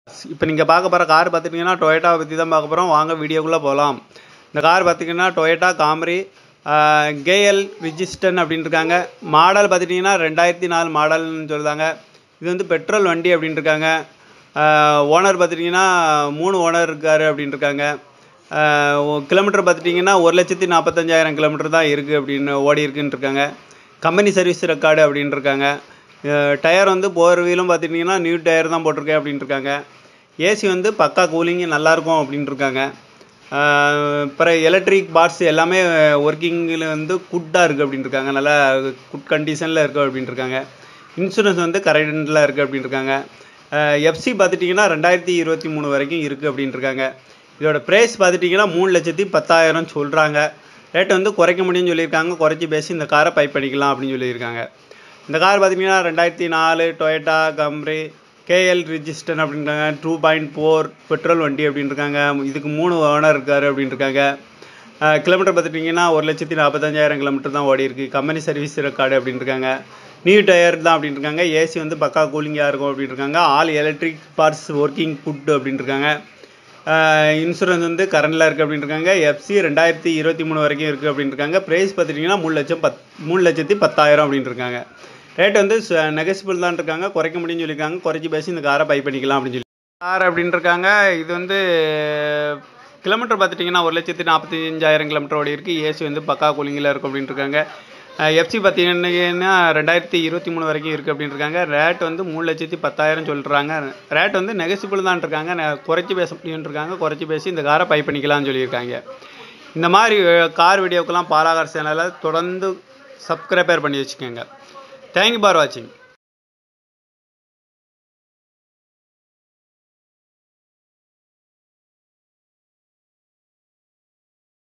இப்போ நீங்கள் பார்க்க போகிற கார் பார்த்துட்டிங்கன்னா டொயோட்டாவை பற்றி தான் பார்க்க போகிறோம் வாங்க வீடியோக்குள்ளே போகலாம் இந்த கார் பார்த்திங்கன்னா டொயோட்டா காம்ரி கேஎல் ரிஜிஸ்டன் அப்படின்னு இருக்காங்க மாடல் பார்த்துட்டிங்கன்னா ரெண்டாயிரத்தி நாலு மாடல்னு சொல்லுதாங்க இது வந்து பெட்ரோல் வண்டி அப்படின்னு இருக்காங்க ஓனர் பார்த்துட்டிங்கன்னா மூணு ஓனர் இருக்கார் அப்படின்னு இருக்காங்க கிலோமீட்டர் பார்த்துட்டிங்கன்னா ஒரு லட்சத்தி நாற்பத்தஞ்சாயிரம் கிலோமீட்டர் தான் இருக்குது அப்படின்னு ஓடி இருக்குன்னு இருக்காங்க கம்பெனி சர்வீஸ் ரெக்கார்டு அப்படின்னு இருக்காங்க டயர் வந்து போர் வீலும் பார்த்துட்டிங்கன்னா நியூ டயர் தான் போட்டிருக்கேன் அப்படின்னு இருக்காங்க ஏசி வந்து பக்கா கூலிங்கு நல்லாயிருக்கும் அப்படின்னு இருக்காங்க அப்புறம் எலக்ட்ரிக் பார்ட்ஸ் எல்லாமே ஒர்க்கிங்கில் வந்து குட்டாக இருக்குது அப்படின்னு இருக்காங்க நல்லா குட் கண்டிஷனில் இருக்குது அப்படின்னு இருக்காங்க இன்சூரன்ஸ் வந்து கரெக்டில் இருக்குது அப்படின்னு இருக்காங்க எஃப்சி பார்த்துட்டிங்கன்னா ரெண்டாயிரத்தி இருபத்தி மூணு வரைக்கும் இருக்குது அப்படின்னு இருக்காங்க இதோட ப்ரைஸ் பார்த்துட்டிங்கன்னா மூணு லட்சத்தி பத்தாயிரம் சொல்கிறாங்க ரேட் வந்து குறைக்க முடியும்னு சொல்லியிருக்காங்க குறைச்சி பேசி இந்த காரை பை பண்ணிக்கலாம் அப்படின்னு சொல்லியிருக்காங்க இந்த கார் பார்த்திங்கன்னா ரெண்டாயிரத்தி நாலு டொயட்டா கம்ரி கேஎல் ரிஜிஸ்டன் அப்படின்றாங்க டூ பாயிண்ட் ஃபோர் பெட்ரோல் வண்டி அப்படின்னு இருக்காங்க இதுக்கு மூணு ஓனர் இருக்கார் அப்படின்னு இருக்காங்க கிலோமீட்டர் பார்த்துட்டிங்கன்னா ஒரு லட்சத்தி நாற்பத்தஞ்சாயிரம் கிலோமீட்டர் தான் ஓடி இருக்குது கம்பெனி சர்வீஸ் ரெக்கார்டு அப்படின்னு இருக்காங்க நியூ டயர் தான் அப்படின்னு இருக்காங்க ஏசி வந்து பக்கா கூலிங்காக இருக்கும் அப்படின்னு இருக்காங்க all electric parts working good அப்படின்னு இருக்காங்க இன்சூரன்ஸ் வந்து கரண்டில் இருக்குது அப்படின்னு இருக்காங்க எஃப்சி ரெண்டாயிரத்தி இருபத்தி மூணு வரைக்கும் இருக்குது அப்படின்னு இருக்காங்க ப்ரைஸ் பார்த்துட்டிங்கன்னா மூணு லட்சம் பத் மூணு லட்சத்தி பத்தாயிரம் அப்படின்னு இருக்காங்க ரேட் வந்து நெகசிபிள் தான் இருக்காங்க குறைக்க முடியும்னு சொல்லியிருக்காங்க குறைச்சி பேசி இந்த காரை பை பண்ணிக்கலாம் அப்படின்னு சொல்லி கார் அப்படின்னு இருக்காங்க இது வந்து கிலோமீட்டர் பார்த்துட்டிங்கன்னா ஒரு லட்சத்தி நாற்பத்தஞ்சாயிரம் கிலோமீட்டர் ஓடி இருக்குது ஏசி வந்து பக்கா கூலிங்கில் இருக்கும் அப்படின்னு இருக்காங்க எஃப்சி பார்த்தீங்கன்னா ரெண்டாயிரத்தி இருபத்தி மூணு வரைக்கும் இருக்குது அப்படின்னு இருக்காங்க ரேட் வந்து மூணு லட்சத்தி பத்தாயிரம் சொல்கிறாங்க ரேட் வந்து நெகசிபிள் தான் இருக்காங்க குறைச்சி பேச முடியும்னு இருக்காங்க குறைச்சி பேசி இந்த காரை பை பண்ணிக்கலாம்னு சொல்லியிருக்காங்க இந்த மாதிரி கார் வீடியோக்கெல்லாம் பாலாகார் சேனலை தொடர்ந்து சப்ஸ்கிரைபர் பண்ணி வச்சுக்கோங்க தேங்க்யூ ஃபார் வாட்சிங்